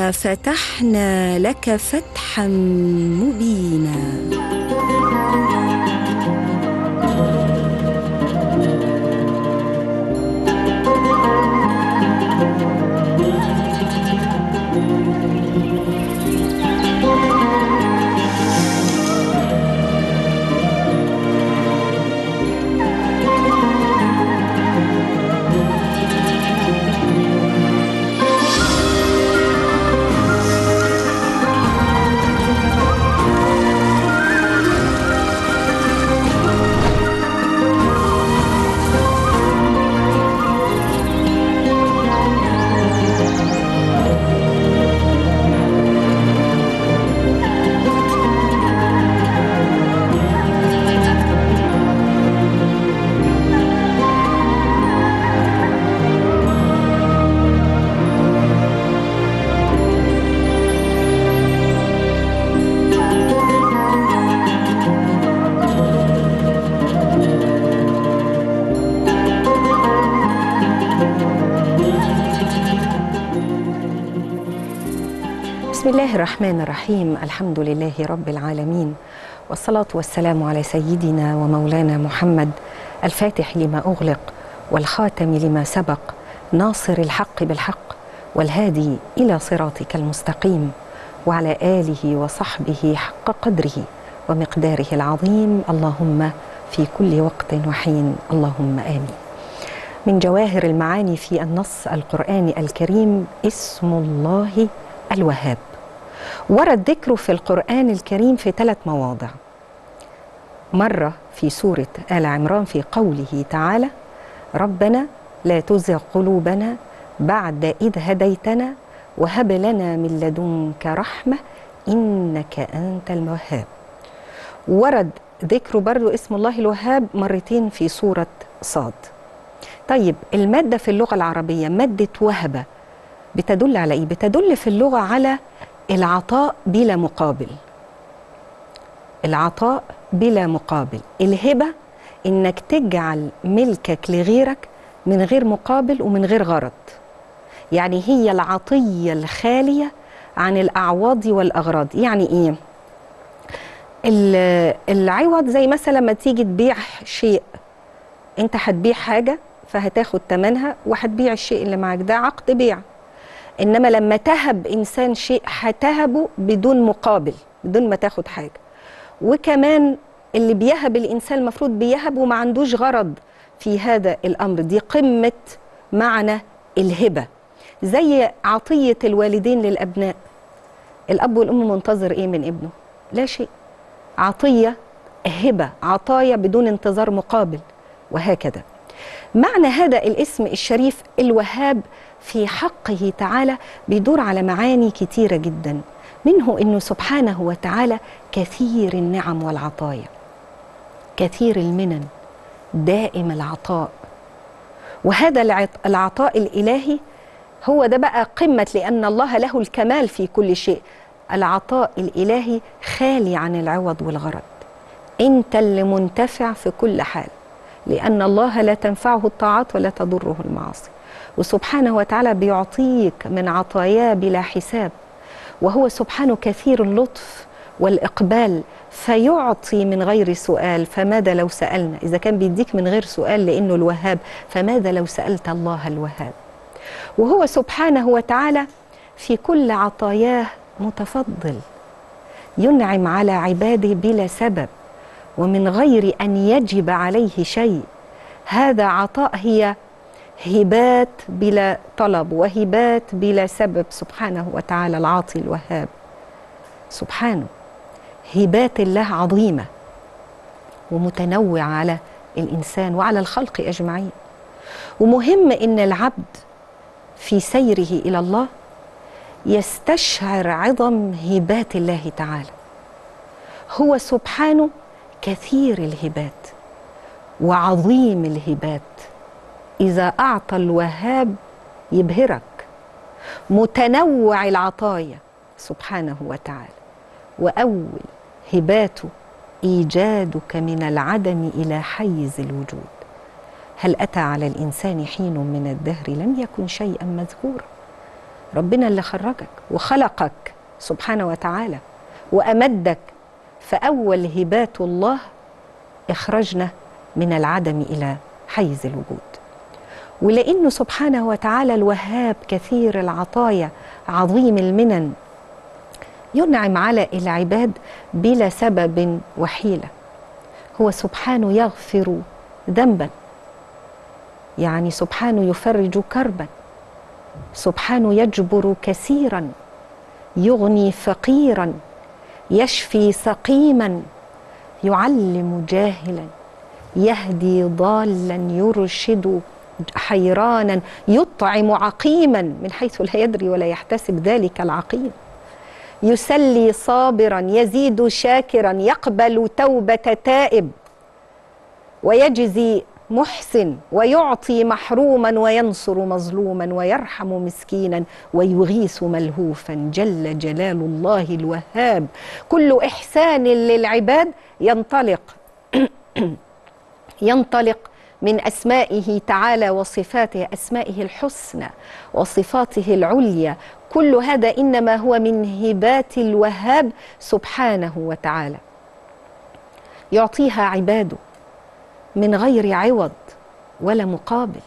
إنا فتحنا لك فتحا مبينا بسم الله الرحمن الرحيم الحمد لله رب العالمين والصلاة والسلام على سيدنا ومولانا محمد الفاتح لما أغلق والخاتم لما سبق ناصر الحق بالحق والهادي إلى صراطك المستقيم وعلى آله وصحبه حق قدره ومقداره العظيم اللهم في كل وقت وحين اللهم آمين من جواهر المعاني في النص القرآني الكريم اسم الله الوهاب ورد ذكره في القرآن الكريم في ثلاث مواضع مرة في سورة آل عمران في قوله تعالى ربنا لا تزغ قلوبنا بعد إذ هديتنا وهب لنا من لدنك رحمة إنك أنت الوهاب ورد ذكره برضو اسم الله الوهاب مرتين في سورة صاد طيب المادة في اللغة العربية مادة وهبة بتدل على ايه بتدل في اللغه على العطاء بلا مقابل العطاء بلا مقابل الهبه انك تجعل ملكك لغيرك من غير مقابل ومن غير غرض يعني هي العطيه الخاليه عن الاعواض والاغراض يعني ايه العوض زي مثلا لما تيجي تبيع شيء انت هتبيع حاجه فهتاخد ثمنها وهتبيع الشيء اللي معاك ده عقد بيع انما لما تهب انسان شيء هتهبه بدون مقابل بدون ما تاخد حاجه وكمان اللي بيهب الانسان المفروض بيهب وما عندوش غرض في هذا الامر دي قمه معنى الهبه زي عطيه الوالدين للابناء الاب والام منتظر ايه من ابنه لا شيء عطيه هبه عطايا بدون انتظار مقابل وهكذا معنى هذا الاسم الشريف الوهاب في حقه تعالى بيدور على معاني كتيره جدا منه انه سبحانه وتعالى كثير النعم والعطايا كثير المنن دائم العطاء وهذا العطاء الالهي هو ده بقى قمه لان الله له الكمال في كل شيء العطاء الالهي خالي عن العوض والغرض انت اللي منتفع في كل حال لان الله لا تنفعه الطاعات ولا تضره المعاصي وسبحانه وتعالى بيعطيك من عطاياه بلا حساب وهو سبحانه كثير اللطف والإقبال فيعطي من غير سؤال فماذا لو سألنا إذا كان بيديك من غير سؤال لأنه الوهاب فماذا لو سألت الله الوهاب وهو سبحانه وتعالى في كل عطاياه متفضل ينعم على عباده بلا سبب ومن غير أن يجب عليه شيء هذا عطاء هي هبات بلا طلب وهبات بلا سبب سبحانه وتعالى العاطي الوهاب سبحانه هبات الله عظيمه ومتنوعه على الانسان وعلى الخلق اجمعين ومهم ان العبد في سيره الى الله يستشعر عظم هبات الله تعالى هو سبحانه كثير الهبات وعظيم الهبات إذا أعطى الوهاب يبهرك متنوع العطايا سبحانه وتعالى وأول هباته إيجادك من العدم إلى حيز الوجود هل أتى على الإنسان حين من الدهر لم يكن شيئا مذكورا ربنا اللي خرجك وخلقك سبحانه وتعالى وأمدك فأول هبات الله إخرجنا من العدم إلى حيز الوجود ولأنه سبحانه وتعالى الوهاب كثير العطايا عظيم المنن ينعم على العباد بلا سبب وحيلة هو سبحانه يغفر ذنبا يعني سبحانه يفرج كربا سبحانه يجبر كثيرا يغني فقيرا يشفي سقيما يعلم جاهلا يهدي ضالا يرشد حيرانا يطعم عقيما من حيث لا يدري ولا يحتسب ذلك العقيم يسلي صابرا يزيد شاكرا يقبل توبه تائب ويجزي محسن ويعطي محروما وينصر مظلوما ويرحم مسكينا ويغيث ملهوفا جل جلال الله الوهاب كل احسان للعباد ينطلق ينطلق من اسمائه تعالى وصفاته اسمائه الحسنى وصفاته العليا كل هذا انما هو من هبات الوهاب سبحانه وتعالى يعطيها عباده من غير عوض ولا مقابل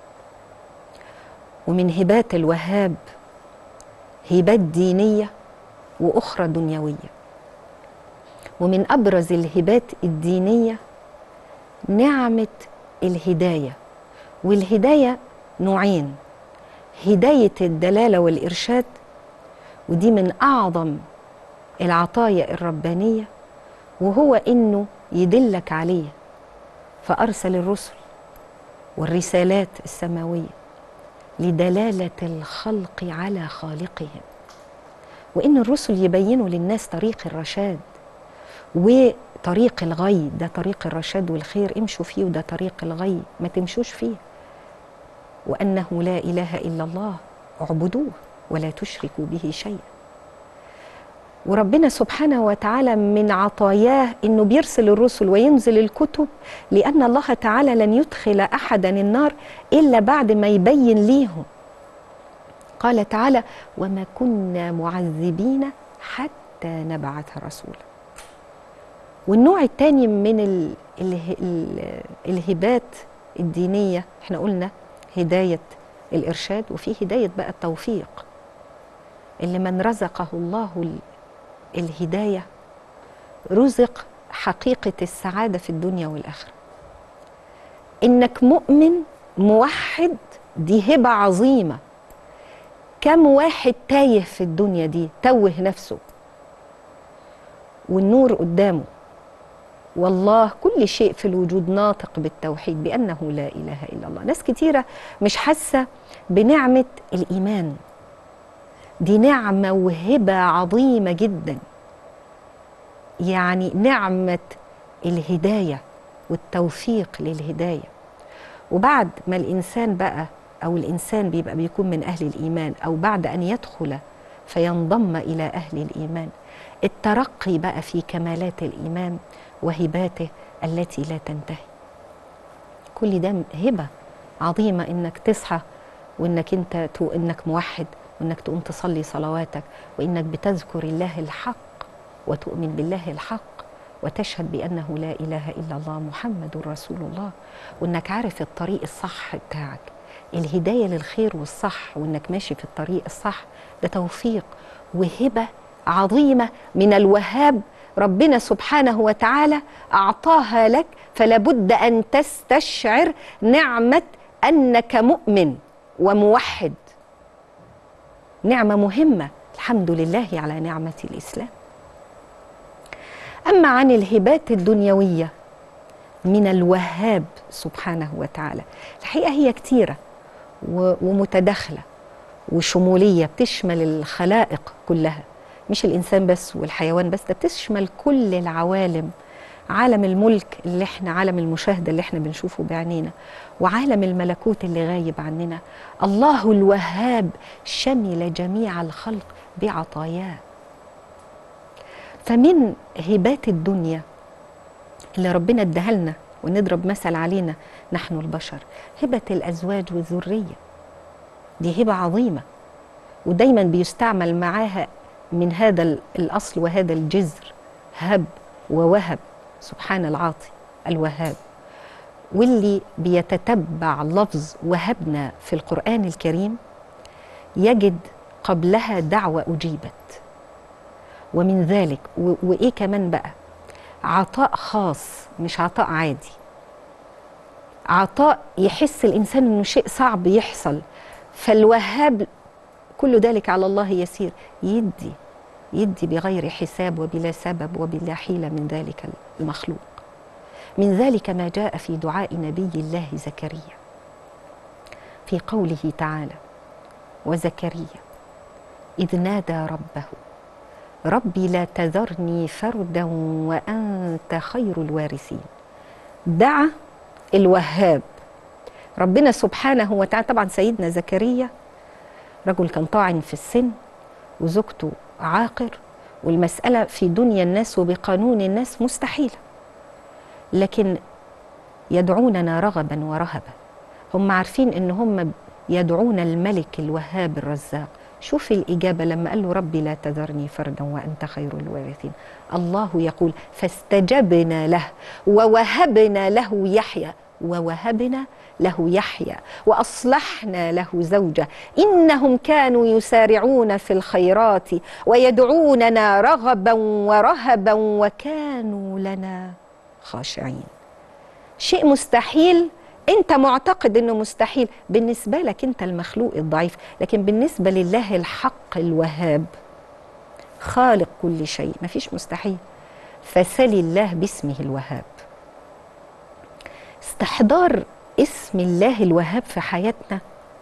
ومن هبات الوهاب هبات دينيه واخرى دنيويه ومن ابرز الهبات الدينيه نعمه الهدايه والهدايه نوعين هدايه الدلاله والارشاد ودي من اعظم العطايا الربانيه وهو انه يدلك عليه فارسل الرسل والرسالات السماويه لدلاله الخلق على خالقهم وان الرسل يبينوا للناس طريق الرشاد وطريق الغي ده طريق الرشاد والخير امشوا فيه وده طريق الغي ما تمشوش فيه وانه لا اله الا الله اعبدوه ولا تشركوا به شيئا وربنا سبحانه وتعالى من عطاياه انه بيرسل الرسل وينزل الكتب لان الله تعالى لن يدخل احدا النار الا بعد ما يبين ليهم قال تعالى وما كنا معذبين حتى نبعث رسولا والنوع الثاني من ال ال ال الهبات الدينيه احنا قلنا هدايه الارشاد وفي هدايه بقى التوفيق اللي من رزقه الله الهدايه رزق حقيقه السعاده في الدنيا والاخره انك مؤمن موحد دي هبه عظيمه كم واحد تايه في الدنيا دي توه نفسه والنور قدامه والله كل شيء في الوجود ناطق بالتوحيد بانه لا اله الا الله ناس كتيره مش حاسه بنعمه الايمان دي نعمه وهبه عظيمه جدا يعني نعمه الهدايه والتوفيق للهدايه وبعد ما الانسان بقى او الانسان بيبقى بيكون من اهل الايمان او بعد ان يدخل فينضم الى اهل الايمان الترقي بقى في كمالات الايمان وهباته التي لا تنتهي كل ده هبه عظيمه انك تصحى وانك انت انك موحد وانك تقوم تصلي صلواتك وانك بتذكر الله الحق وتؤمن بالله الحق وتشهد بانه لا اله الا الله محمد رسول الله وانك عارف الطريق الصح بتاعك الهدايه للخير والصح وانك ماشي في الطريق الصح ده توفيق وهبه عظيمه من الوهاب ربنا سبحانه وتعالى اعطاها لك فلا بد ان تستشعر نعمه انك مؤمن وموحد نعمه مهمه الحمد لله على نعمه الاسلام اما عن الهبات الدنيويه من الوهاب سبحانه وتعالى الحقيقه هي كتيره ومتداخله وشموليه بتشمل الخلائق كلها مش الانسان بس والحيوان بس ده بتشمل كل العوالم عالم الملك اللي احنا عالم المشاهده اللي احنا بنشوفه بعينينا وعالم الملكوت اللي غايب عننا الله الوهاب شمل جميع الخلق بعطاياه فمن هبات الدنيا اللي ربنا اداها لنا ونضرب مثل علينا نحن البشر هبه الازواج والذريه دي هبه عظيمه ودايما بيستعمل معاها من هذا ال- الأصل وهذا الجذر هب ووهب سبحان العاطي الوهاب واللي بيتتبع لفظ وهبنا في القرآن الكريم يجد قبلها دعوة أجيبت ومن ذلك و- وإيه كمان بقى عطاء خاص مش عطاء عادي عطاء يحس الإنسان إنه شيء صعب يحصل فالوهاب كل ذلك على الله يسير يدي يدي بغير حساب وبلا سبب وبلا حيلة من ذلك المخلوق من ذلك ما جاء في دعاء نبي الله زكريا في قوله تعالى وزكريا إذ نادى ربه ربي لا تذرني فردا وأنت خير الوارثين دعا الوهاب ربنا سبحانه وتعالى طبعا سيدنا زكريا رجل كان طاعن في السن وزوجته عاقر والمسألة في دنيا الناس وبقانون الناس مستحيلة لكن يدعوننا رغبا ورهبا هم عارفين ان هم يدعون الملك الوهاب الرزاق شوف الإجابة لما قال له ربي لا تذرني فردا وأنت خير الوارثين الله يقول فاستجبنا له ووهبنا له يحيى ووهبنا له يحيى وأصلحنا له زوجة إنهم كانوا يسارعون في الخيرات ويدعوننا رغبا ورهبا وكانوا لنا خاشعين شيء مستحيل انت معتقد انه مستحيل بالنسبه لك انت المخلوق الضعيف لكن بالنسبه لله الحق الوهاب خالق كل شيء مفيش مستحيل فسل الله باسمه الوهاب استحضار اسم الله الوهاب في حياتنا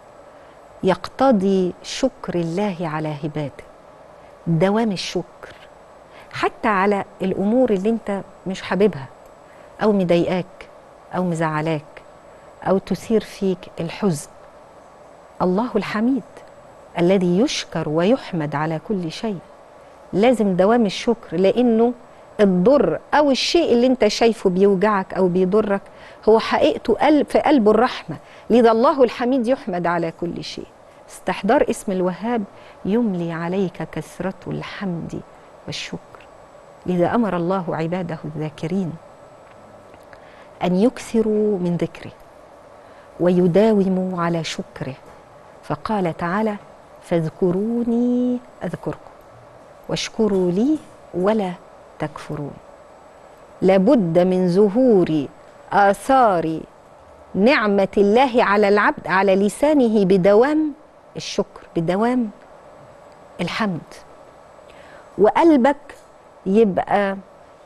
يقتضي شكر الله على عباده دوام الشكر حتى على الامور اللي انت مش حاببها او مضايقاك او مزعلاك او تثير فيك الحزن الله الحميد الذي يشكر ويحمد على كل شيء لازم دوام الشكر لانه الضر او الشيء اللي انت شايفه بيوجعك او بيضرك هو حقيقته قلب في قلبه الرحمه لذا الله الحميد يحمد على كل شيء استحضار اسم الوهاب يملي عليك كثره الحمد والشكر لذا امر الله عباده الذاكرين ان يكثروا من ذكره ويداوموا على شكره فقال تعالى فاذكروني اذكركم واشكروا لي ولا تكفرون لابد من ظهور اثار نعمه الله على العبد على لسانه بدوام الشكر بدوام الحمد وقلبك يبقى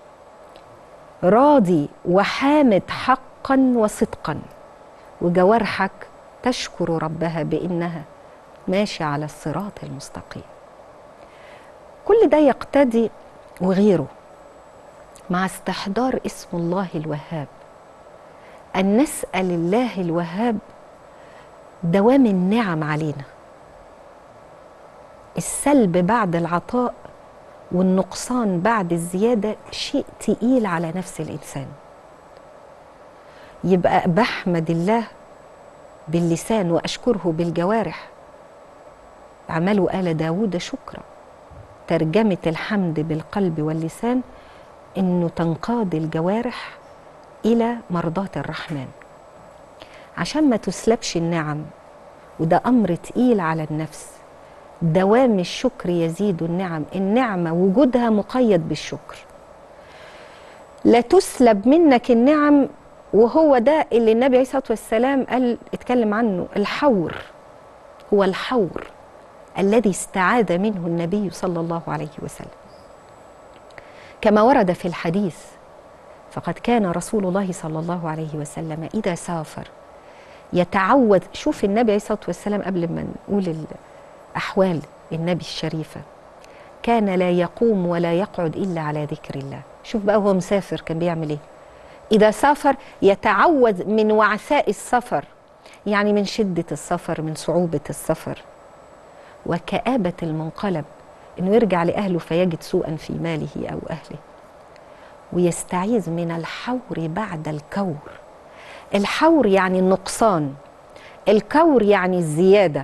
راضي وحامد حقا وصدقا وجوارحك تشكر ربها بانها ماشيه على الصراط المستقيم كل ده يقتدي وغيره مع استحضار اسم الله الوهاب ان نسال الله الوهاب دوام النعم علينا السلب بعد العطاء والنقصان بعد الزياده شيء تقيل على نفس الانسان يبقى بحمد الله باللسان واشكره بالجوارح اعملوا ال داود شكرا ترجمه الحمد بالقلب واللسان انه تنقاد الجوارح الى مرضاه الرحمن عشان ما تسلبش النعم وده امر تقيل على النفس دوام الشكر يزيد النعم النعمه وجودها مقيد بالشكر لا تسلب منك النعم وهو ده اللي النبي عليه الصلاه والسلام قال اتكلم عنه الحور هو الحور الذي استعاذ منه النبي صلى الله عليه وسلم كما ورد في الحديث فقد كان رسول الله صلى الله عليه وسلم اذا سافر يتعوذ شوف النبي عليه الصلاه والسلام قبل ما نقول احوال النبي الشريفه كان لا يقوم ولا يقعد الا على ذكر الله شوف بقى هو مسافر كان بيعمل ايه إذا سافر يتعوذ من وعثاء السفر يعني من شدة السفر من صعوبة السفر وكآبة المنقلب إنه يرجع لأهله فيجد سوءا في ماله أو أهله ويستعيذ من الحور بعد الكور الحور يعني النقصان الكور يعني الزيادة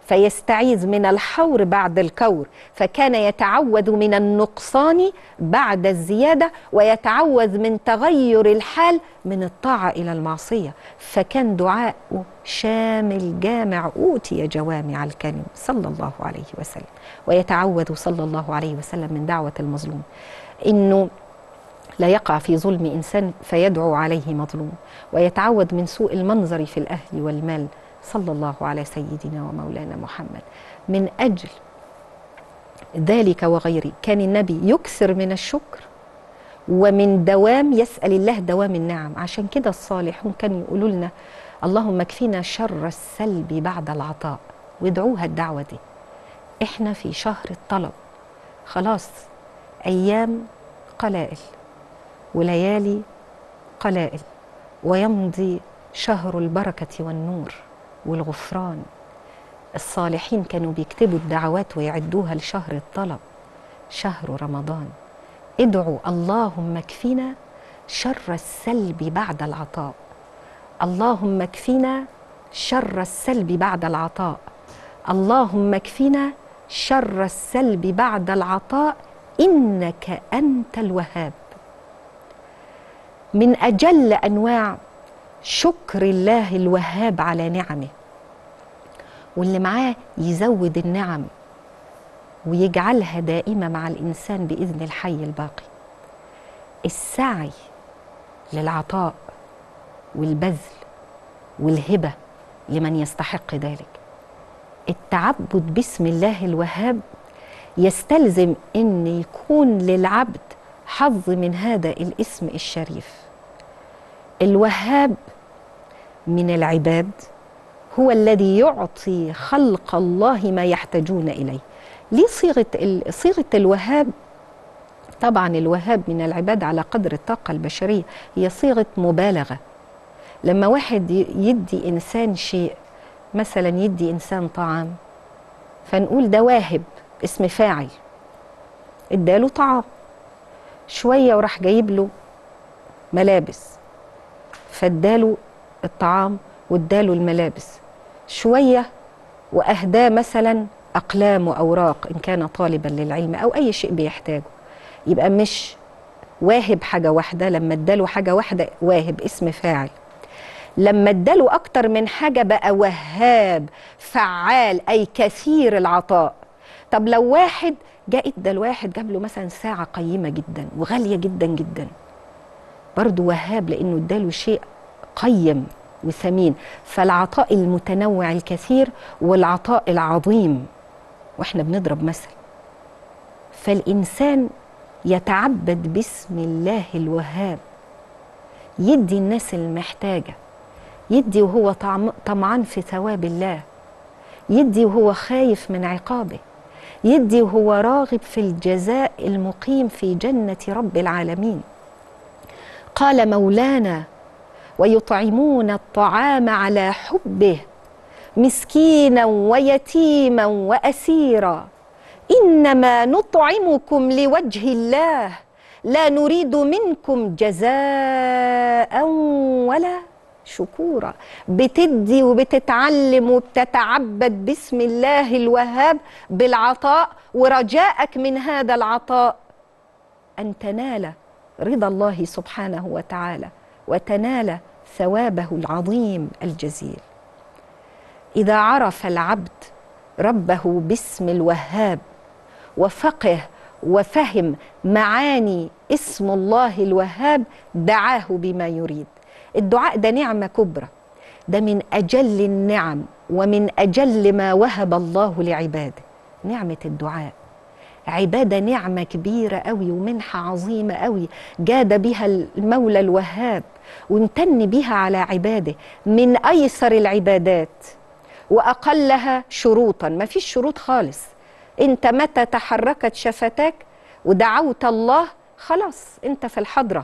فيستعيذ من الحور بعد الكور فكان يتعوذ من النقصان بعد الزياده ويتعوذ من تغير الحال من الطاعه الى المعصيه فكان دعاءه شامل جامع اوتي جوامع الكلم صلى الله عليه وسلم ويتعوذ صلى الله عليه وسلم من دعوه المظلوم انه لا يقع في ظلم انسان فيدعو عليه مظلوم ويتعوذ من سوء المنظر في الاهل والمال صلى الله على سيدنا ومولانا محمد من اجل ذلك وغيره كان النبي يكثر من الشكر ومن دوام يسال الله دوام النعم عشان كده الصالحون كانوا يقولوا لنا اللهم اكفينا شر السلب بعد العطاء وادعوها الدعوه دي احنا في شهر الطلب خلاص ايام قلائل وليالي قلائل ويمضي شهر البركه والنور والغفران الصالحين كانوا بيكتبوا الدعوات ويعدوها لشهر الطلب شهر رمضان ادعوا اللهم اكفنا شر السلب بعد العطاء اللهم اكفنا شر السلب بعد العطاء اللهم اكفنا شر السلب بعد العطاء انك انت الوهاب من اجل انواع شكر الله الوهاب على نعمه واللي معاه يزود النعم ويجعلها دائمه مع الانسان باذن الحي الباقي السعي للعطاء والبذل والهبه لمن يستحق ذلك التعبد باسم الله الوهاب يستلزم ان يكون للعبد حظ من هذا الاسم الشريف الوهاب من العباد هو الذي يعطي خلق الله ما يحتاجون اليه ليه صيغه صيغه الوهاب طبعا الوهاب من العباد على قدر الطاقه البشريه هي صيغه مبالغه لما واحد يدي انسان شيء مثلا يدي انسان طعام فنقول ده واهب اسم فاعل اداله طعام شويه وراح جايب له ملابس فاداله الطعام واداله الملابس شويه واهداه مثلا اقلام واوراق ان كان طالبا للعلم او اي شيء بيحتاجه يبقى مش واهب حاجه واحده لما اداله حاجه واحده واهب اسم فاعل لما اداله اكتر من حاجه بقى وهاب فعال اي كثير العطاء طب لو واحد جاء ادى الواحد جاب له مثلا ساعه قيمه جدا وغاليه جدا جدا برضه وهاب لانه اداله شيء قيم وثمين فالعطاء المتنوع الكثير والعطاء العظيم واحنا بنضرب مثل فالانسان يتعبد باسم الله الوهاب يدي الناس المحتاجه يدي وهو طمعان في ثواب الله يدي وهو خايف من عقابه يدي وهو راغب في الجزاء المقيم في جنه رب العالمين قال مولانا ويطعمون الطعام على حبه مسكينا ويتيما واسيرا انما نطعمكم لوجه الله لا نريد منكم جزاء ولا شكورا بتدي وبتتعلم وبتتعبد باسم الله الوهاب بالعطاء ورجاءك من هذا العطاء ان تنال رضا الله سبحانه وتعالى وتنال ثوابه العظيم الجزيل اذا عرف العبد ربه باسم الوهاب وفقه وفهم معاني اسم الله الوهاب دعاه بما يريد الدعاء ده نعمه كبرى ده من اجل النعم ومن اجل ما وهب الله لعباده نعمه الدعاء عباده نعمه كبيره قوي ومنحه عظيمه قوي جاد بها المولى الوهاب وامتن بها على عباده من ايسر العبادات واقلها شروطا ما فيش شروط خالص انت متى تحركت شفتاك ودعوت الله خلاص انت في الحضره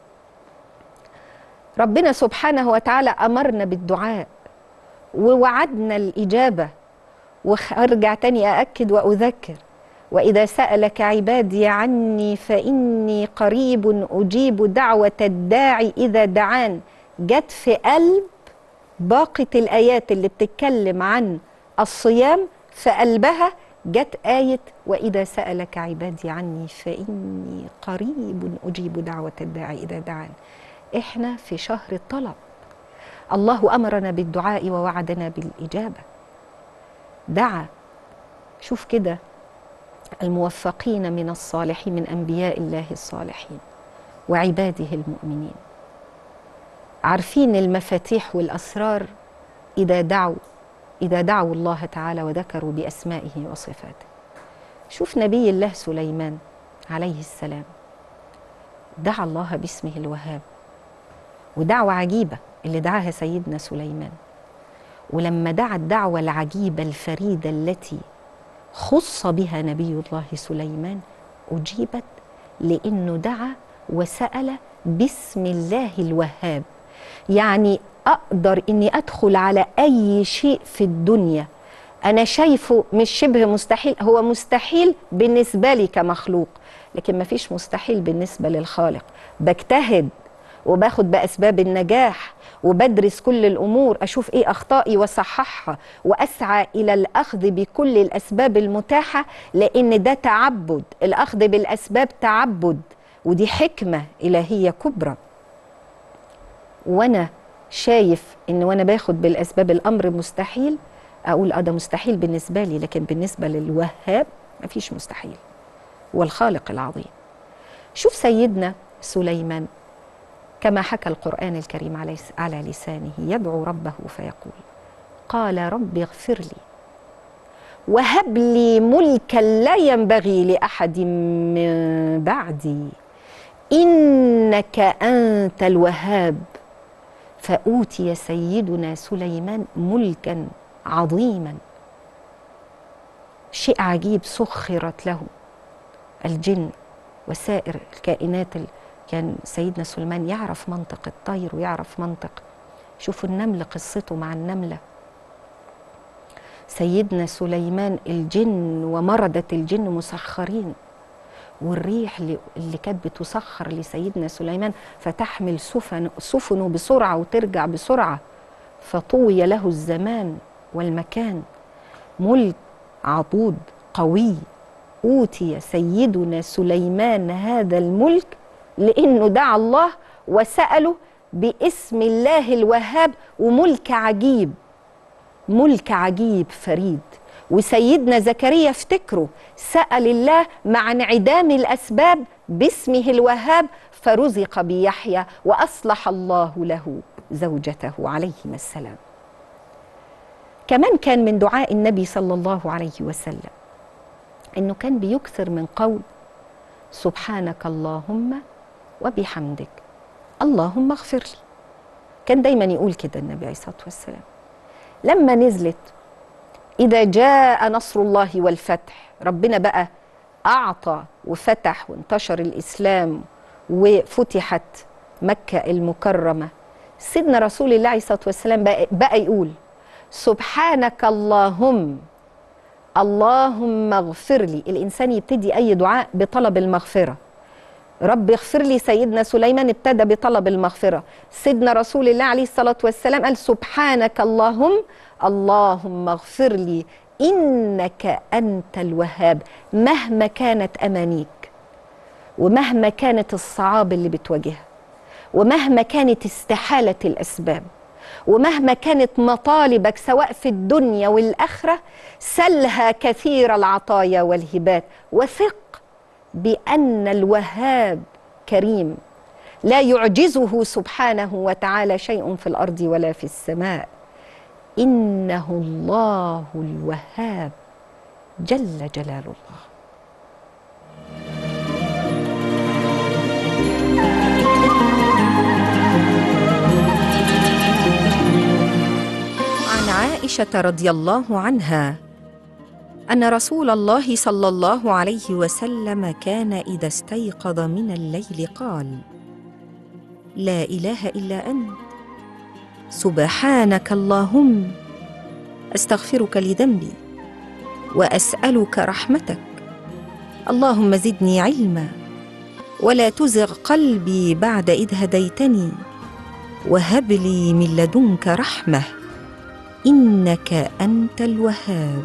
ربنا سبحانه وتعالى امرنا بالدعاء ووعدنا الاجابه وارجع تاني ااكد واذكر واذا سالك عبادي عني فاني قريب اجيب دعوه الداعي اذا دعان جت في قلب باقه الايات اللي بتتكلم عن الصيام في قلبها جت آية وإذا سألك عبادي عني فإني قريب أجيب دعوة الداعي إذا دعان إحنا في شهر الطلب الله أمرنا بالدعاء ووعدنا بالإجابة دعا شوف كده الموفقين من الصالحين من أنبياء الله الصالحين وعباده المؤمنين عارفين المفاتيح والأسرار إذا دعوا إذا دعوا الله تعالى وذكروا بأسمائه وصفاته شوف نبي الله سليمان عليه السلام دعا الله باسمه الوهاب ودعوة عجيبة اللي دعاها سيدنا سليمان ولما دعا الدعوة العجيبة الفريدة التي خص بها نبي الله سليمان أجيبت لأنه دعا وسأل باسم الله الوهاب يعني أقدر إني أدخل على أي شيء في الدنيا أنا شايفه مش شبه مستحيل هو مستحيل بالنسبة لي كمخلوق لكن ما فيش مستحيل بالنسبة للخالق بجتهد وباخد بأسباب النجاح وبدرس كل الأمور أشوف إيه أخطائي وصححها وأسعى إلى الأخذ بكل الأسباب المتاحة لأن ده تعبد الأخذ بالأسباب تعبد ودي حكمة إلهية كبرى وأنا شايف إن وأنا باخد بالأسباب الأمر مستحيل أقول أه ده مستحيل بالنسبة لي لكن بالنسبة للوهاب مفيش مستحيل هو الخالق العظيم شوف سيدنا سليمان كما حكى القرآن الكريم على لسانه يدعو ربه فيقول قال رب اغفر لي وهب لي ملكا لا ينبغي لأحد من بعدي إنك أنت الوهاب فأوتي سيدنا سليمان ملكا عظيما شيء عجيب سخرت له الجن وسائر الكائنات كان سيدنا سليمان يعرف منطق الطير ويعرف منطق شوفوا النمل قصته مع النملة سيدنا سليمان الجن ومردة الجن مسخرين والريح اللي كانت بتسخر لسيدنا سليمان فتحمل سفن سفنه بسرعة وترجع بسرعة فطوي له الزمان والمكان ملك عضود قوي أوتي سيدنا سليمان هذا الملك لانه دعا الله وساله باسم الله الوهاب وملك عجيب ملك عجيب فريد وسيدنا زكريا افتكروا سال الله مع انعدام الاسباب باسمه الوهاب فرزق بيحيى واصلح الله له زوجته عليهما السلام كمان كان من دعاء النبي صلى الله عليه وسلم انه كان بيكثر من قول سبحانك اللهم وبحمدك اللهم اغفر لي كان دايما يقول كده النبي عليه الصلاه والسلام لما نزلت اذا جاء نصر الله والفتح ربنا بقى اعطى وفتح وانتشر الاسلام وفتحت مكه المكرمه سيدنا رسول الله عليه الصلاه والسلام بقى, بقى يقول سبحانك اللهم اللهم اغفر لي الانسان يبتدي اي دعاء بطلب المغفره رب اغفر لي سيدنا سليمان ابتدى بطلب المغفرة سيدنا رسول الله عليه الصلاة والسلام قال سبحانك اللهم اللهم اغفر لي إنك أنت الوهاب مهما كانت أمانيك ومهما كانت الصعاب اللي بتواجهها ومهما كانت استحالة الأسباب ومهما كانت مطالبك سواء في الدنيا والآخرة سلها كثير العطايا والهبات وثق بان الوهاب كريم لا يعجزه سبحانه وتعالى شيء في الارض ولا في السماء انه الله الوهاب جل جلال الله عن عائشه رضي الله عنها ان رسول الله صلى الله عليه وسلم كان اذا استيقظ من الليل قال لا اله الا انت سبحانك اللهم استغفرك لذنبي واسالك رحمتك اللهم زدني علما ولا تزغ قلبي بعد اذ هديتني وهب لي من لدنك رحمه انك انت الوهاب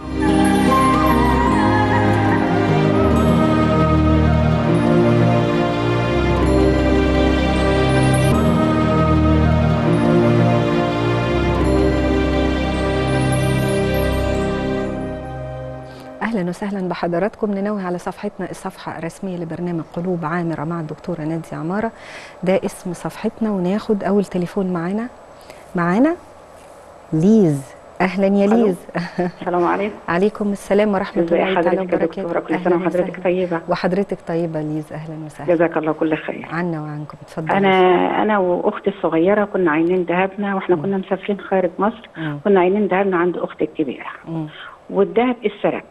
اهلا وسهلا بحضراتكم ننوه على صفحتنا الصفحه الرسميه لبرنامج قلوب عامره مع الدكتوره ناديه عماره ده اسم صفحتنا وناخد اول تليفون معانا معانا ليز اهلا يا ألو. ليز السلام عليكم عليكم السلام ورحمه ازي الله تعالى حضرتك يا وبركاته دكتوره كل أهلاً سنه وحضرتك وسهلاً. طيبه وحضرتك طيبه ليز اهلا وسهلا جزاك الله كل خير عنا وعنكم اتفضلي انا انا واختي الصغيره كنا عاينين ذهبنا واحنا كنا مسافرين خارج مصر مم. كنا عاينين ذهبنا عند اختي الكبيره مم. والذهب اتسرق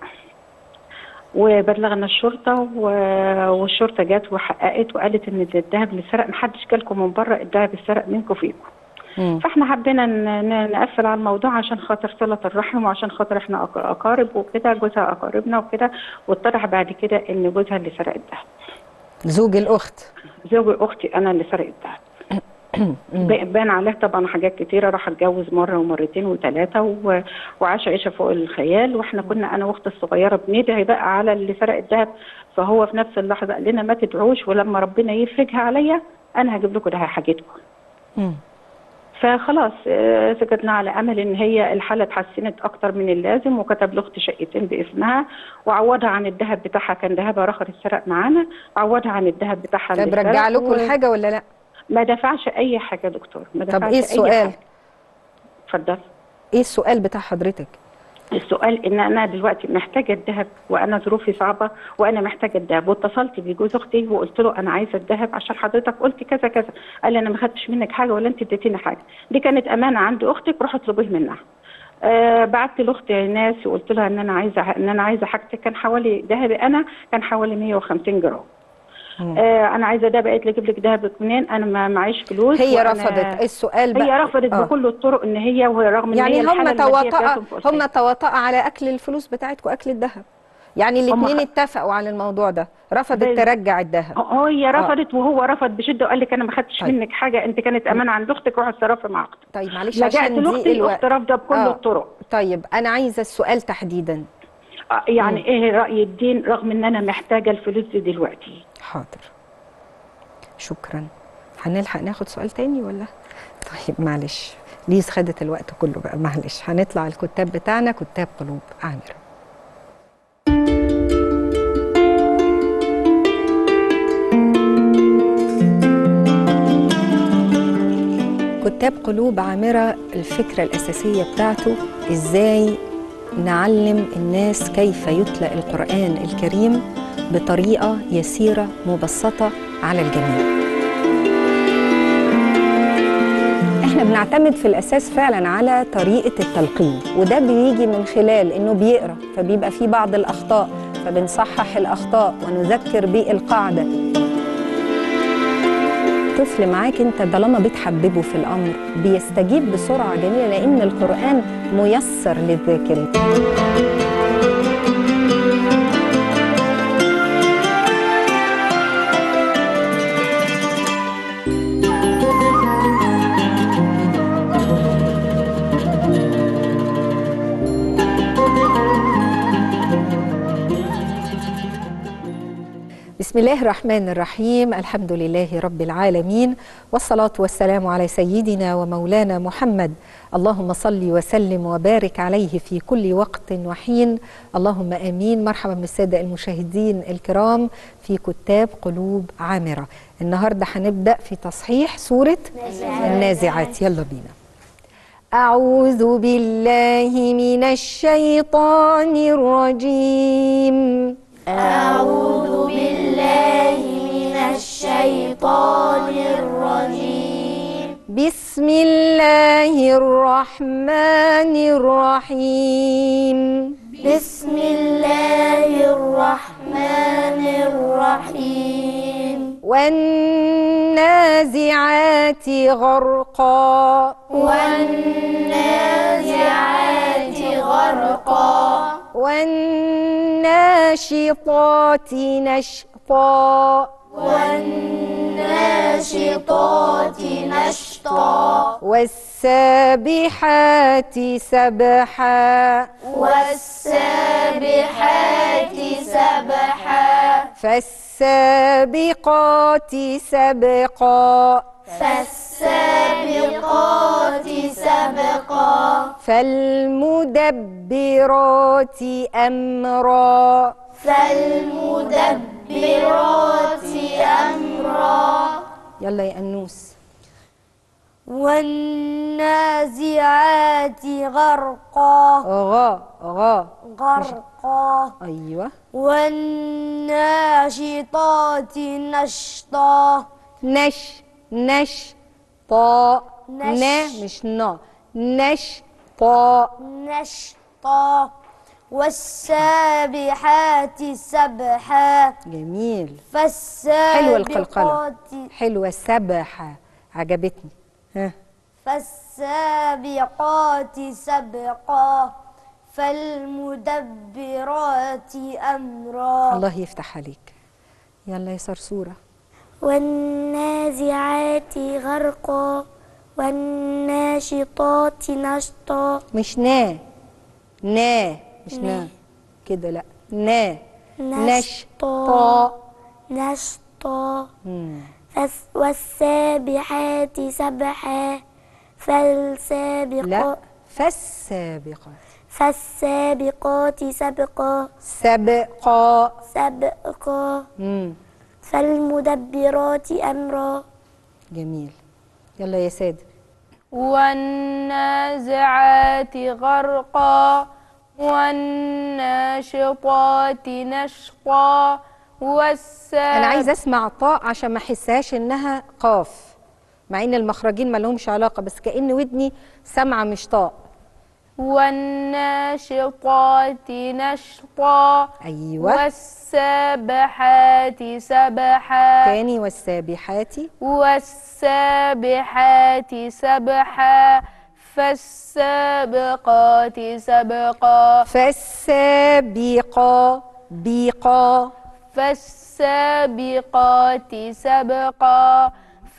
وبلغنا الشرطه و- والشرطه جت وحققت وقالت ان الذهب اللي اتسرق محدش جالكم من بره الذهب اتسرق منكم فيكم مم. فاحنا حبينا ن- ن- نقفل على الموضوع عشان خاطر صله الرحم وعشان خاطر احنا أق- اقارب وكده جوزها اقاربنا وكده واتضح بعد كده ان جوزها اللي سرق الذهب زوج الاخت زوج اختي انا اللي سرق الذهب ب- بان عليه طبعا حاجات كتيره راح اتجوز مره ومرتين وثلاثه و... وعاش عيشه فوق الخيال واحنا كنا انا واختي الصغيره بندعي بقى على اللي سرق الذهب فهو في نفس اللحظه قال لنا ما تدعوش ولما ربنا يفرجها عليا انا هجيب لكم ده حاجتكم مم. فخلاص آه، سكتنا على امل ان هي الحاله اتحسنت اكتر من اللازم وكتب لاختي شقتين باسمها وعوضها عن الذهب بتاعها كان ذهبها رخر اتسرق معانا عوضها عن الذهب بتاعها اللي طب رجع اتسرق لكم و- الحاجه ولا لا ما دفعش اي حاجه يا دكتور ما طب دفعش ايه أي السؤال حاجة. اتفضل ايه السؤال بتاع حضرتك السؤال ان انا دلوقتي محتاجه الذهب وانا ظروفي صعبه وانا محتاجه الذهب واتصلت بجوز اختي وقلت له انا عايزه الذهب عشان حضرتك قلت كذا كذا قال لي انا ما خدتش منك حاجه ولا انت اديتيني حاجه دي كانت امانه عند اختك روح اطلبيه منها آه بعت لاختي ناس وقلت لها ان انا عايزه ان انا عايزه حاجتك كان حوالي ذهبي انا كان حوالي 150 جرام مم. آه انا عايزه ده بقيت لي اجيب لك ذهبك منين انا ما معيش فلوس هي وأنا- رفضت السؤال بقى هي رفضت آه. بكل الطرق ان هي وهي رغم ان يعني هي هم الحالة المادية تواطأ بتاعتهم فوق هم تواطأ على اكل الفلوس بتاعتكم اكل الذهب يعني الاثنين خ- اتفقوا على الموضوع ده رفضت بس- ترجع الذهب هو هي رفضت وهو رفض بشده وقال لك انا ما خدتش طيب. منك حاجه انت كانت امانه عند اختك روح اتصرفي مع اختك طيب معلش لجأت عشان دي لاختي الوقت الاخت رافضه بكل آه. الطرق طيب انا عايزه السؤال تحديدا آه، يعني ايه راي الدين رغم ان انا محتاجه الفلوس دي دلوقتي حاضر شكرا هنلحق ناخد سؤال تاني ولا طيب معلش ليز خدت الوقت كله بقى معلش هنطلع الكتاب بتاعنا كتاب قلوب عامره كتاب قلوب عامرة الفكرة الأساسية بتاعته إزاي نعلم الناس كيف يتلى القرآن الكريم بطريقة يسيرة مبسطة على الجميع احنا بنعتمد في الاساس فعلا على طريقه التلقين وده بيجي من خلال انه بيقرا فبيبقى فيه بعض الاخطاء فبنصحح الاخطاء ونذكر بالقاعده طفل معاك انت طالما بتحببه في الامر بيستجيب بسرعه جميله لان القران ميسر للذاكرين بسم الله الرحمن الرحيم الحمد لله رب العالمين والصلاة والسلام على سيدنا ومولانا محمد اللهم صل وسلم وبارك عليه في كل وقت وحين اللهم آمين مرحبا بالسادة المشاهدين الكرام في كتاب قلوب عامرة النهاردة هنبدأ في تصحيح سورة النازعات يلا بينا أعوذ بالله من الشيطان الرجيم أعوذ بالله من الشيطان الرجيم بسم الله الرحمن الرحيم بسم الله الرحمن الرحيم والنازعات غرقا والنازعات غرقا والناشطات نشطا والناشطات نشطا والسابحات سبحا والسابحات سبحا فالسابقات سبقا فالسابقات سبقا فالمدبرات أمرا فالمدبرات أمرا يلا يا أنوس والنازعات غرقا غا غا غرقا أيوة والناشطات نشطا نش نش طا نش. ن مش نا نش طا نشطا والسابحات سبحا جميل حلوة فالسابقات القلقلة حلوة سبحة عجبتني ها فالسابقات سبقا فالمدبرات أمرا الله يفتح عليك يلا يا صرصورة والنازعات غرقا والناشطات نشطا مش نا نا مش نا كده لا نا نش طا نشطا مم. فس- والسابحات سبحا فالسابقات لا فالسابقات فالسابقات سبقا سبقا سبقا مم. فالمدبرات أمرا جميل يلا يا سادة والنازعات غرقا والناشطات نشطا والسابقات انا عايزه اسمع طاء عشان ما احسهاش انها قاف مع ان المخرجين ما لهمش علاقه بس كأن ودني سامعه مش طاء والناشطات نشطا ايوه والسابحات سبحا تاني والسابحات والسابحات سبحا فالسابقات سبقا فالسابقا بيقا فالسابقات سبقا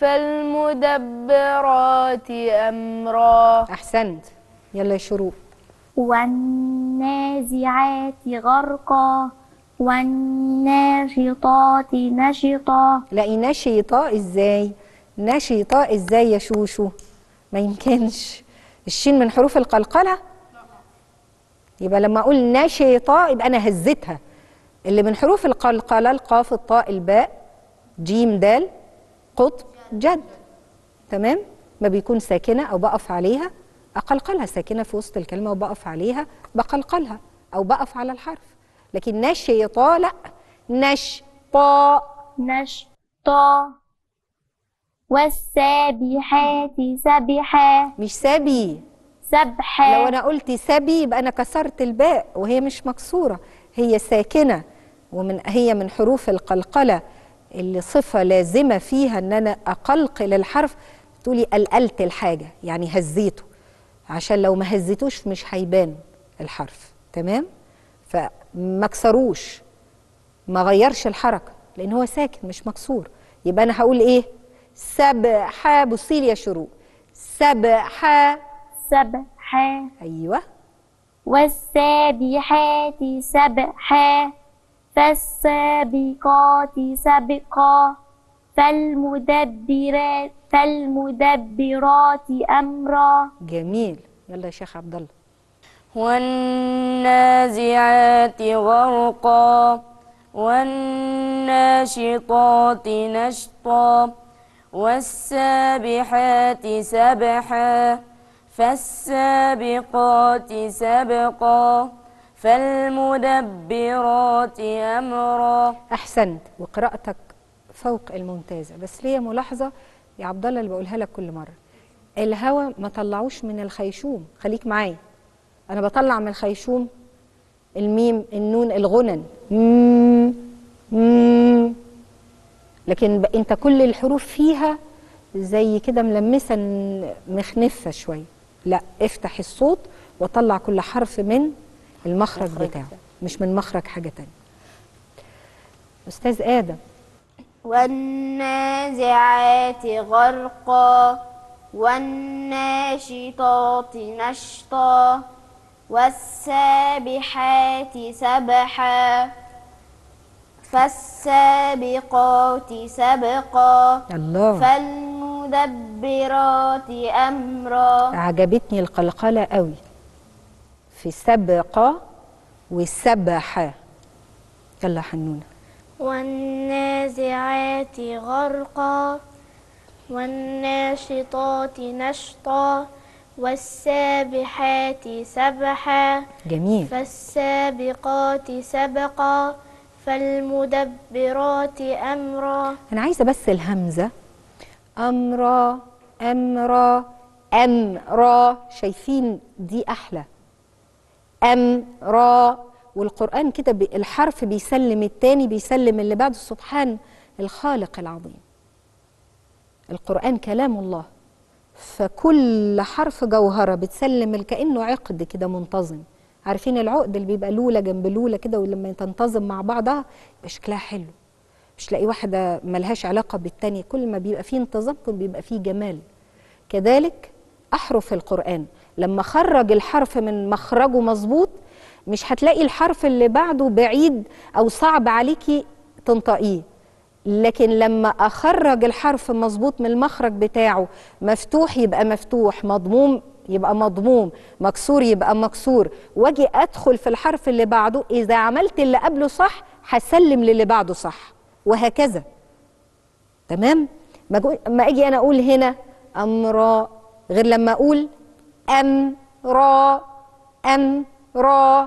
فالمدبرات أمرا احسنت يلا يا شروق والنازعات غرقا والناشطات نشطا لاقي نشيطة ازاي نشيطة ازاي يا شوشو ما يمكنش الشين من حروف القلقلة يبقى لما اقول نشيطة يبقى انا هزتها اللي من حروف القلقلة القاف الطاء الباء جيم دال قطب جد تمام ما بيكون ساكنة او بقف عليها اقلقلها ساكنة في وسط الكلمة وبقف عليها بقلقلها او بقف على الحرف لكن نشيطة لا نشطا نشطا والسابحات سبحا مش سبي سبحا لو انا قلت سبي يبقى انا كسرت الباء وهي مش مكسوره هي ساكنه ومن هي من حروف القلقله اللي صفه لازمه فيها ان انا اقلقل الحرف تقولي قلقلت الحاجه يعني هزيته عشان لو ما هزيتوش مش هيبان الحرف تمام فما كسروش ما غيرش الحركه لان هو ساكن مش مكسور يبقى انا هقول ايه سبحة بصي لي يا شروق سبحة سبحا ايوه والسابحات سبحا فالسابقات سبقا فالمدبرات فالمدبرات أمرا جميل يلا يا شيخ عبد الله والنازعات غرقا والناشطات نشطا والسابحات سبحا فالسابقات سبقا فالمدبرات أمرا احسنت وقراءتك فوق الممتازه بس ليا ملاحظه يا عبد الله اللي بقولها لك كل مره الهوا ما طلعوش من الخيشوم خليك معايا انا بطلع من الخيشوم الميم النون الغنن مم مم لكن ب- انت كل الحروف فيها زي كده ملمسه ن- مخنفه شويه لا افتح الصوت وطلع كل حرف من المخرج بتاعه مش من مخرج حاجه تانية استاذ ادم والنازعات غرقا والناشطات نشطا والسابحات سبحا فالسابقات سبقا الله فالمدبرات أمرا عجبتني القلقلة قوي في سبق وسبح يلا حنونة والنازعات غرقا والناشطات نشطا والسابحات سبحا جميل فالسابقات سبقا فالمدبرات أمرا أنا عايزة بس الهمزة أمرا أمرا أمرا شايفين دي أحلى أمرا والقرآن كده ب- الحرف بيسلم التاني بيسلم اللي بعده سبحان الخالق العظيم القرآن كلام الله فكل حرف جوهرة بتسلم ال- كأنه عقد كده منتظم عارفين العقد اللي بيبقى لولة جنب لولة كده ولما تنتظم مع بعضها يبقى شكلها حلو مش تلاقي واحدة ملهاش علاقة بالتانية كل ما بيبقى فيه انتظام كل بيبقى فيه جمال كذلك أحرف القرآن لما خرج الحرف من مخرجه مظبوط مش هتلاقي الحرف اللي بعده بعيد أو صعب عليكي تنطقيه لكن لما أخرج الحرف مظبوط من المخرج بتاعه مفتوح يبقى مفتوح مضموم يبقى مضموم مكسور يبقى مكسور واجي ادخل في الحرف اللي بعده اذا عملت اللي قبله صح هسلم للي بعده صح وهكذا تمام ما جو- ما اجي انا اقول هنا امرا غير لما اقول امرا امرا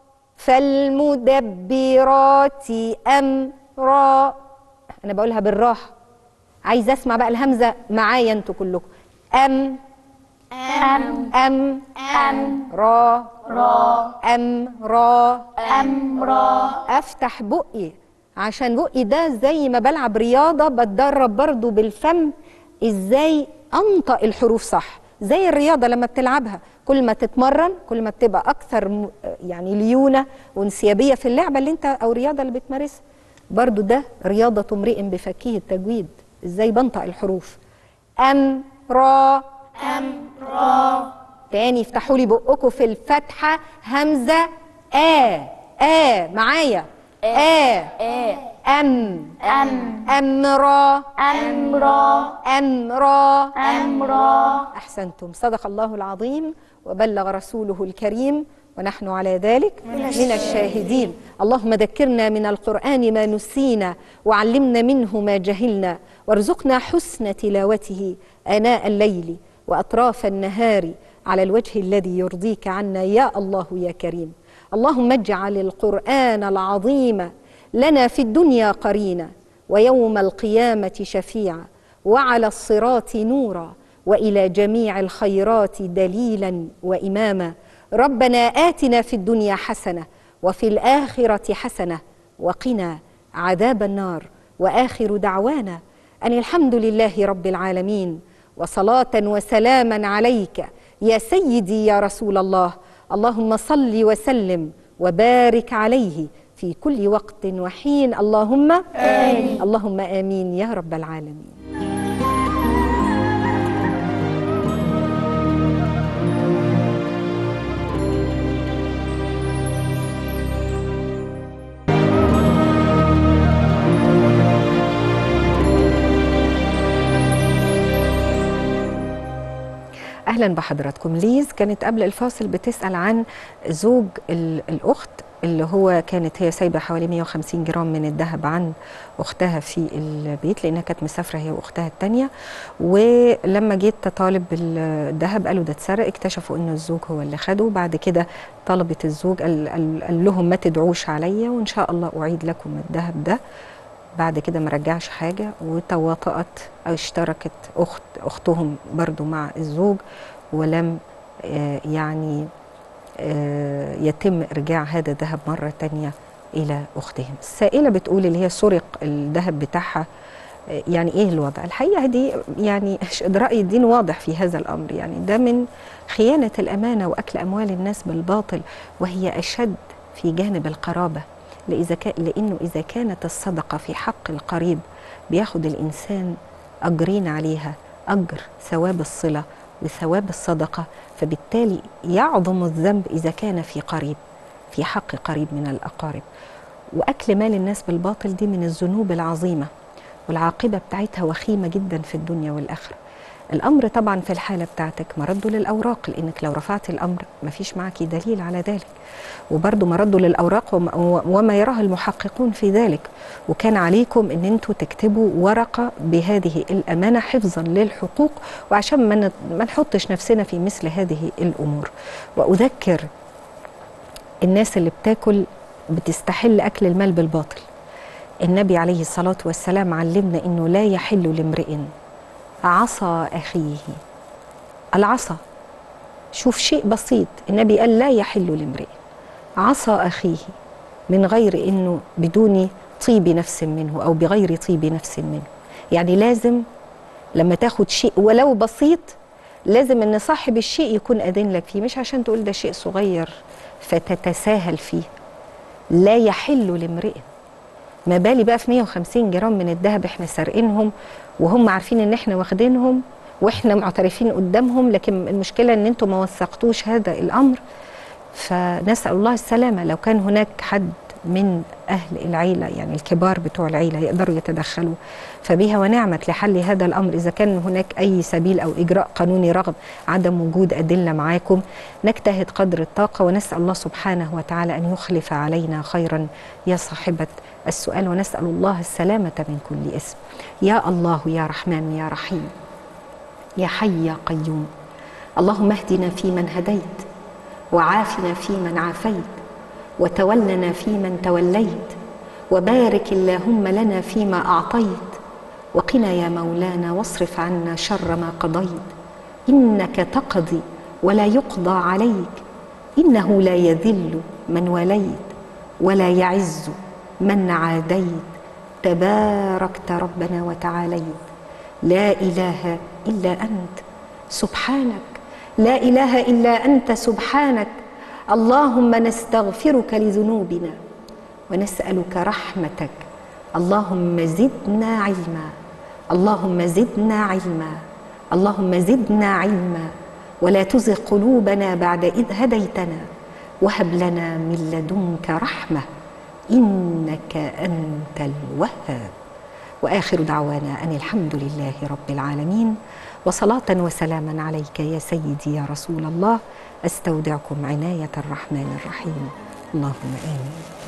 فالمدبرات امرا انا بقولها بالراحه عايزه اسمع بقى الهمزه معايا انتوا كلكم ام أم ام أم را را ام را أمرا افتح بقي عشان بقي ده زي ما بلعب رياضه بتدرب برضو بالفم ازاي انطق الحروف صح زي الرياضه لما بتلعبها كل ما تتمرن كل ما بتبقى اكثر م- يعني ليونه وانسيابيه في اللعبه اللي انت او الرياضه اللي بتمارسها برضو ده رياضه امرئ بفكيه التجويد ازاي بنطق الحروف ام را أمرا تاني افتحوا لي بقكم في الفتحة همزة آ آ معايا آ آ أم أم أمرا أمرا أمرا أمرا أحسنتم صدق الله العظيم وبلغ رسوله الكريم ونحن على ذلك من الشاهدين اللهم ذكرنا من القرآن ما نسينا وعلمنا منه ما جهلنا وارزقنا حسن تلاوته آناء الليل وأطراف النهار على الوجه الذي يرضيك عنا يا الله يا كريم اللهم اجعل القرآن العظيم لنا في الدنيا قرينا ويوم القيامة شفيعا وعلى الصراط نورا والى جميع الخيرات دليلا واماما ربنا اتنا في الدنيا حسنه وفي الاخره حسنه وقنا عذاب النار واخر دعوانا ان الحمد لله رب العالمين وصلاه وسلاما عليك يا سيدي يا رسول الله اللهم صل وسلم وبارك عليه في كل وقت وحين اللهم آمين اللهم آمين يا رب العالمين اهلا بحضراتكم ليز كانت قبل الفاصل بتسال عن زوج ال- الاخت اللي هو كانت هي سايبه حوالي 150 جرام من الذهب عن اختها في البيت لانها كانت مسافره هي واختها الثانيه ولما جيت تطالب بالذهب قالوا ده اتسرق اكتشفوا ان الزوج هو اللي خده بعد كده طلبت الزوج قال, قال, قال لهم ما تدعوش عليا وان شاء الله اعيد لكم الذهب ده بعد كده ما رجعش حاجة وتواطأت أو اشتركت أخت أختهم برضو مع الزوج ولم آه، يعني آه، يتم إرجاع هذا الذهب مرة تانية إلى أختهم السائلة بتقول اللي هي سرق الذهب بتاعها آه، يعني إيه الوضع الحقيقة دي يعني رأي الدين واضح في هذا الأمر يعني ده من خيانة الأمانة وأكل أموال الناس بالباطل وهي أشد في جانب القرابة لإذا كان لأنه إذا كانت الصدقة في حق القريب بياخد الإنسان أجرين عليها أجر ثواب الصلة وثواب الصدقة فبالتالي يعظم الذنب إذا كان في قريب في حق قريب من الأقارب وأكل مال الناس بالباطل دي من الذنوب العظيمة والعاقبة بتاعتها وخيمة جدا في الدنيا والآخرة الأمر طبعا في الحالة بتاعتك مرده للأوراق لأنك لو رفعت الأمر ما فيش معك دليل على ذلك وبرضه مرده للأوراق وما- وما يراه المحققون في ذلك وكان عليكم أن أنتوا تكتبوا ورقة بهذه الأمانة حفظا للحقوق وعشان ما نت- ما نحطش نفسنا في مثل هذه الأمور وأذكر الناس اللي بتاكل بتستحل أكل المال بالباطل النبي عليه الصلاة والسلام علمنا أنه لا يحل لامرئ عصا أخيه العصا شوف شيء بسيط النبي قال لا يحل لامرئ عصا أخيه من غير أنه بدون طيب نفس منه أو بغير طيب نفس منه يعني لازم لما تاخد شيء ولو بسيط لازم ان صاحب الشيء يكون اذن لك فيه مش عشان تقول ده شيء صغير فتتساهل فيه لا يحل لامرئ ما بالي بقى في 150 جرام من الذهب احنا سارقينهم وهم عارفين ان احنا واخدينهم واحنا معترفين قدامهم لكن المشكله ان انتم ما وثقتوش هذا الامر فنسال الله السلامه لو كان هناك حد من اهل العيله يعني الكبار بتوع العيله يقدروا يتدخلوا فبها ونعمت لحل هذا الامر اذا كان هناك اي سبيل او اجراء قانوني رغم عدم وجود ادله معاكم نجتهد قدر الطاقه ونسال الله سبحانه وتعالى ان يخلف علينا خيرا يا صاحبه السؤال ونسال الله السلامه من كل اسم يا الله يا رحمن يا رحيم يا حي يا قيوم اللهم اهدنا فيمن هديت وعافنا فيمن عافيت وتولنا فيمن توليت وبارك اللهم لنا فيما اعطيت وقنا يا مولانا واصرف عنا شر ما قضيت انك تقضي ولا يقضى عليك انه لا يذل من وليت ولا يعز من عاديت تباركت ربنا وتعاليت لا اله الا انت سبحانك لا اله الا انت سبحانك اللهم نستغفرك لذنوبنا ونسالك رحمتك اللهم زدنا علما اللهم زدنا علما اللهم زدنا علما ولا تزغ قلوبنا بعد اذ هديتنا وهب لنا من لدنك رحمه انك انت الوهاب واخر دعوانا ان الحمد لله رب العالمين وصلاه وسلاما عليك يا سيدي يا رسول الله استودعكم عنايه الرحمن الرحيم اللهم امين